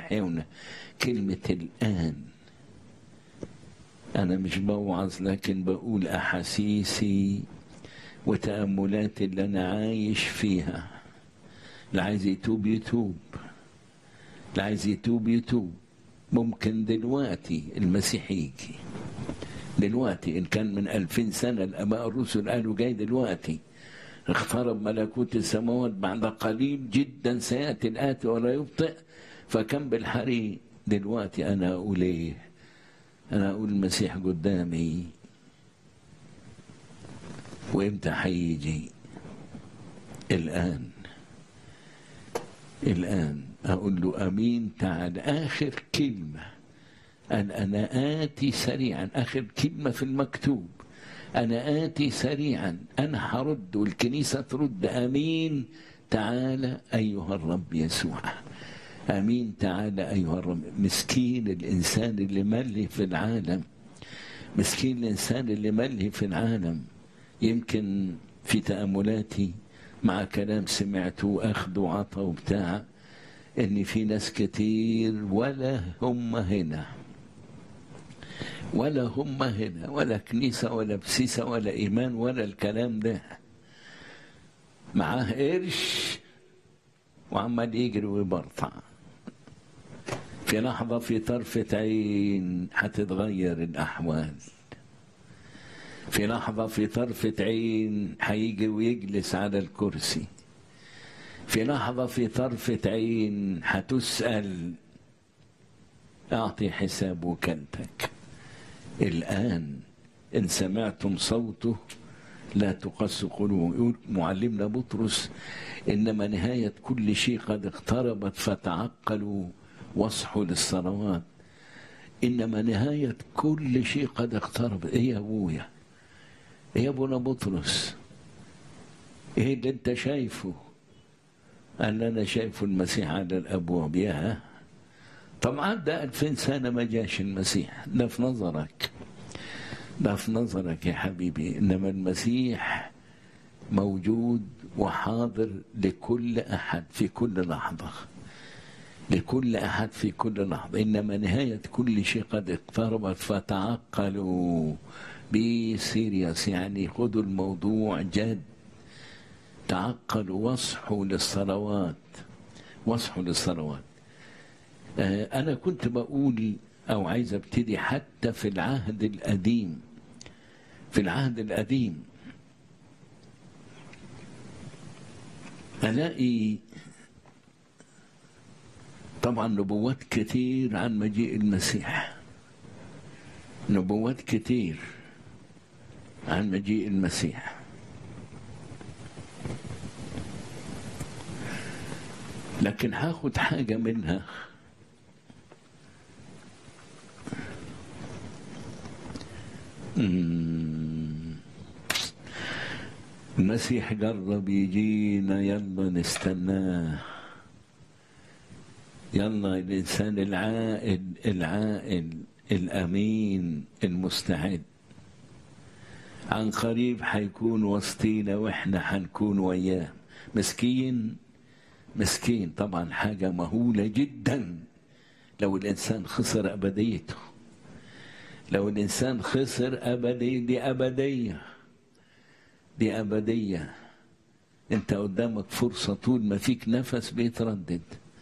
يحيون كلمة الآن أنا مش بوعظ لكن بقول أحاسيسي وتأملاتي اللي أنا عايش فيها اللي عايز يتوب يتوب اللي عايز يتوب يتوب ممكن دلوقتي المسيح يجي دلوقتي إن كان من ألفين سنة الآباء الرسل قالوا جاي دلوقتي اقترب ملكوت السماوات بعد قليل جدا سيأتي الآتي ولا يبطئ فكم بالحري دلوقتي أنا أقول إيه أنا أقول المسيح قدامي وإمتى هيجي الآن الآن أقول له أمين تعال آخر كلمة أن أنا آتي سريعا آخر كلمة في المكتوب أنا آتي سريعا أنا هرد والكنيسة ترد أمين تعالى أيها الرب يسوع أمين تعالى أيها الرب مسكين الإنسان اللي ملهي في العالم مسكين الإنسان اللي ملهي في العالم يمكن في تأملاتي مع كلام سمعته أخذ وعطى وبتاع إن في ناس كتير ولا هم هنا ولا هم هنا ولا كنيسة ولا بسيسة ولا إيمان ولا الكلام ده معاه قرش وعمال يجري ويبرطع في لحظة في طرفة عين هتتغير الأحوال في لحظة في طرفة عين هيجي ويجلس على الكرسي في لحظة في طرفة عين هتسأل أعطي حساب وكالتك الآن إن سمعتم صوته لا تقص قلوبهم يقول معلمنا بطرس إنما نهاية كل شيء قد اقتربت فتعقلوا واصحوا للصلوات إنما نهاية كل شيء قد اقترب إيه يا أبويا إيه يا أبونا بطرس إيه اللي أنت شايفه قال أنا شايفه المسيح على الأبواب يا طبعا ده ألفين سنة ما جاش المسيح ده في نظرك ده في نظرك يا حبيبي إنما المسيح موجود وحاضر لكل أحد في كل لحظة لكل أحد في كل لحظة إنما نهاية كل شيء قد اقتربت فتعقلوا بسيريس يعني خذوا الموضوع جد تعقلوا واصحوا للصلوات واصحوا للصلوات أنا كنت بقول أو عايز أبتدي حتى في العهد القديم في العهد القديم ألاقي طبعا نبوات كتير عن مجيء المسيح نبوات كتير عن مجيء المسيح لكن هاخد حاجة منها المسيح قرب يجينا يلا نستناه يلا الإنسان العاقل العاقل الأمين المستعد عن قريب حيكون وسطينا وإحنا حنكون وياه مسكين مسكين طبعا حاجة مهولة جدا لو الإنسان خسر أبديته لو الإنسان خسر أبدية دي أبدية دي أبدية أنت قدامك فرصة طول ما فيك نفس بيتردد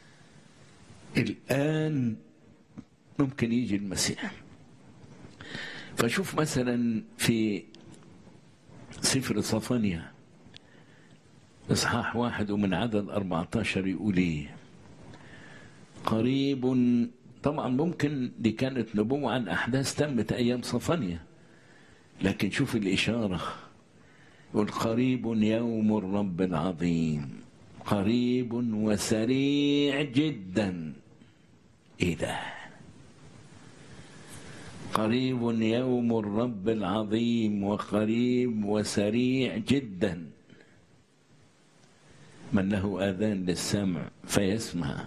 الآن ممكن يجي المسيح فشوف مثلا في سفر صفانيا إصحاح واحد ومن عدد 14 يقول إيه قريب طبعا ممكن دي كانت نبوة عن أحداث تمت أيام صفانيا لكن شوف الإشارة يقول قريب يوم الرب العظيم قريب وسريع جدا ايه ده قريب يوم الرب العظيم وقريب وسريع جدا من له اذان للسمع فيسمع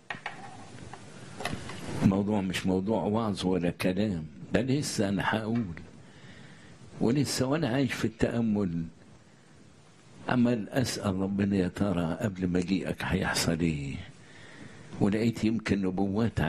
الموضوع مش موضوع وعظ ولا كلام ده لسه انا هقول ولسه وانا عايش في التامل عمال اسال ربنا يا ترى قبل مجيئك هيحصل ايه ولقيت يمكن نبوات